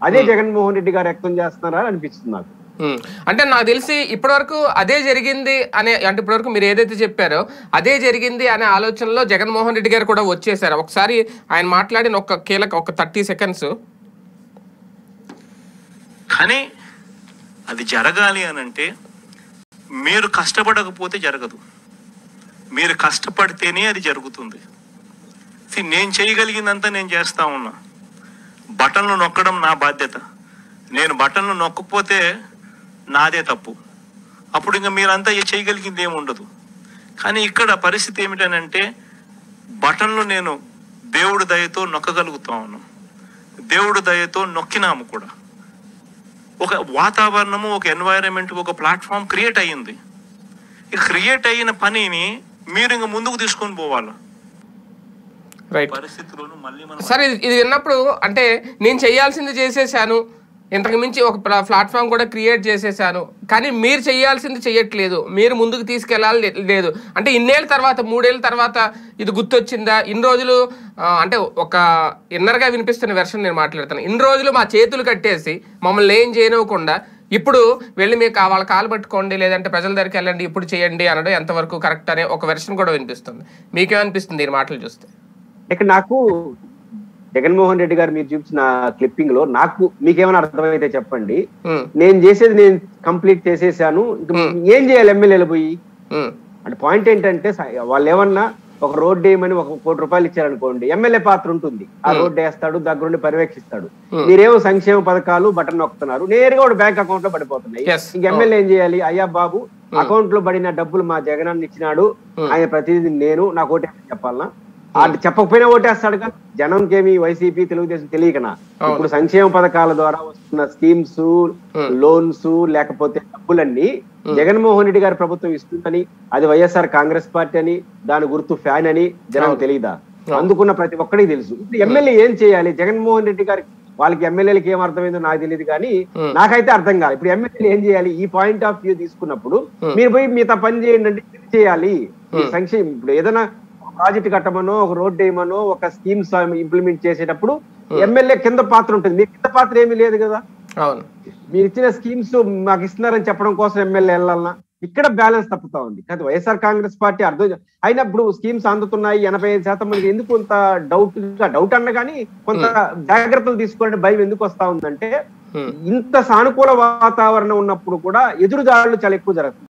అదే జగన్మోహన్ రెడ్డి గారు వ్యక్తం చేస్తున్నారా అని అనిపిస్తుంది నాకు ఉమ్. అంటే నాకు తెలిసి ఇప్పటివరకు అదే జరిగింది అనే అంటే ఇప్పటివరకు మీరు ఏదైతే చెప్పారో అదే జరిగింది అనే ఆలోచనలో జగన్మోహన్ రెడ్డి గారు కూడా వచ్చేసారు ఒకసారి ఆయన మాట్లాడిన ఒక కీలక ఒక థర్టీ సెకండ్స్ కానీ అది జరగాలి అని అంటే మీరు కష్టపడకపోతే జరగదు మీరు కష్టపడితేనే అది జరుగుతుంది See, నేను చేయగలిగిందంతా నేను చేస్తా ఉన్నా బటన్లు నొక్కడం నా బాధ్యత నేను బటన్లు నొక్కకపోతే నాదే తప్పు అప్పుడు ఇంకా మీరంతా ఏ చేయగలిగింది ఏమి ఉండదు కానీ ఇక్కడ పరిస్థితి ఏమిటనంటే బటన్లు నేను దేవుడి దయతో నొక్కగలుగుతా ఉన్నాం దేవుడి దయతో నొక్కినాము కూడా ఒక వాతావరణము ఒక ఎన్వైరన్మెంట్ ఒక ప్లాట్ఫామ్ క్రియేట్ అయ్యింది ఈ క్రియేట్ అయిన పనిని మీరు ఇంక ముందుకు తీసుకొని పోవాలి రైట్ పరిస్థితులను మళ్ళీ మనం సరే ఇది ఇది విన్నప్పుడు అంటే నేను చేయాల్సింది చేసేసాను ఇంతకు మించి ఒక ప్లా- ప్లాట్ఫామ్ కూడా క్రియేట్ చేసేసాను కానీ మీరు చేయాల్సింది చేయట్లేదు మీరు ముందుకు తీసుకెళ్ళాలి లే- లేదు అంటే ఇన్నేళ్ళ తర్వాత మూడేళ్ళ తర్వాత ఇది గుర్తొచ్చిందా ఇన్ని రోజులు ఆ, అంటే ఒక ఇన్నర్గా వినిపిస్తున్న వెర్షన్ నేను మాట్లాడుతాను ఇన్ని రోజులు మా చేతులు కట్టేసి మమ్మల్ని ఏం చేయనివ్వకుండా ఇప్పుడు వెళ్ళి మీకు ఆ వాళ్ళ కాలు పట్టుకోండి లేదంటే ప్రజల దగ్గరికి వెళ్ళండి ఇప్పుడు చేయండి అనడం ఎంతవరకు కరెక్ట్ అనే ఒక వెర్షన్ కూడా వినిపిస్తుంది మీకేమనిపిస్తుంది ఈ మాటలు చూస్తే ఇక నాకు జగన్మోహన్ రెడ్డి గారు మీరు చూపించిన క్లిప్పింగ్ లో నాకు మీకేమైనా అర్థమైతే చెప్పండి ఉమ్, నేను చేసేది నేను కంప్లీట్ చేసేసాను ఇంక ఏం చేయాలి ఎమ్మెల్యేలు పోయి ఉమ్, అంటే పాయింట్ ఏంటంటే స- వాళ్ళు ఏమన్నా ఒక రోడ్డు వేయమని ఒక కోటి రూపాయలు ఇచ్చారనుకోండి ఎమ్మెల్యే పాత్ర ఉంటుంది ఆ రోడ్డు వేస్తాడు దగ్గరుండి పర్యవేక్షిస్తాడు మీరేమో సంక్షేమ పథకాలు బటన్ నొక్కుతున్నారు నేరుగా ఒక బ్యాంక్ అకౌంట్ లో పడిపోతున్నాయి Yes. ఇంక ఎమ్మెల్యే ఏం చేయాలి అయ్యా బాబు అకౌంట్ లో పడిన డబ్బులు మా జగనాన్ని ఇచ్చినాడు ఆయన ప్రతినిధి నేను నాకు ఓటే చెప్పాలనా అది చెప్పకపోయినా ఓటేస్తాడు కదా జనంకేమి వైసీపీ తెలుగుదేశం తెలియకనా ఇప్పుడు సంక్షేమ పథకాల ద్వారా వస్తున్న స్కీమ్స్ లోన్స్ లేకపోతే డబ్బులన్నీ జగన్మోహన్ రెడ్డి గారి ప్రభుత్వం ఇస్తుందని అది వైఎస్ఆర్ కాంగ్రెస్ పార్టీ అని దాని గుర్తు ఫ్యాన్ అని జనం తెలియదా అందుకున్న ప్రతి ఒక్కడికి తెలుసు ఇప్పుడు ఎమ్మెల్యే ఏం చేయాలి జగన్మోహన్ రెడ్డి గారికి వాళ్ళకి ఎమ్మెల్యేలకి ఏం అర్థమైందో నాకు తెలియదు కానీ నాకైతే అర్థం కాదు ఇప్పుడు ఎమ్మెల్యేలు ఏం చేయాలి ఈ పాయింట్ ఆఫ్ వ్యూ తీసుకున్నప్పుడు మీరు పోయి మిగతా పని చేయండి అంటే ఇది చేయాలి ఈ సంక్షేమం ఇప్పుడు ఏదైనా ప్రాజెక్ట్ కట్టమనో ఒక రోడ్ వేయమనో ఒక స్కీమ్స్ ఇంప్లిమెంట్ చేసేటప్పుడు ఎమ్మెల్యే కింద పాత్ర ఉంటుంది మీ కింద పాత్ర ఏమీ లేదు కదా అవును మీరు ఇచ్చిన స్కీమ్స్ మాకు ఇస్తున్నారని చెప్పడం కోసం ఎమ్మెల్యే వెళ్ళాలన్నా ఇక్కడ బ్యాలెన్స్ తప్పుతా ఉంది కానీ వైఎస్ఆర్ కాంగ్రెస్ పార్టీ అర్థం చే- అయినప్పుడు స్కీమ్స్ అందుతున్నాయి ఎనభై ఐదు శాతం మందికి ఎందుకు కొంత డౌట్ డౌట్ అన్న కానీ కొంత జాగ్రత్తలు తీసుకోవాలంటే భయం ఎందుకు వస్తా ఉందంటే Hmm. ఇంత సానుకూల వాతావరణం ఉన్నప్పుడు కూడా ఎదురుదాడులు చాలా ఎక్కువ జరుగుతుంది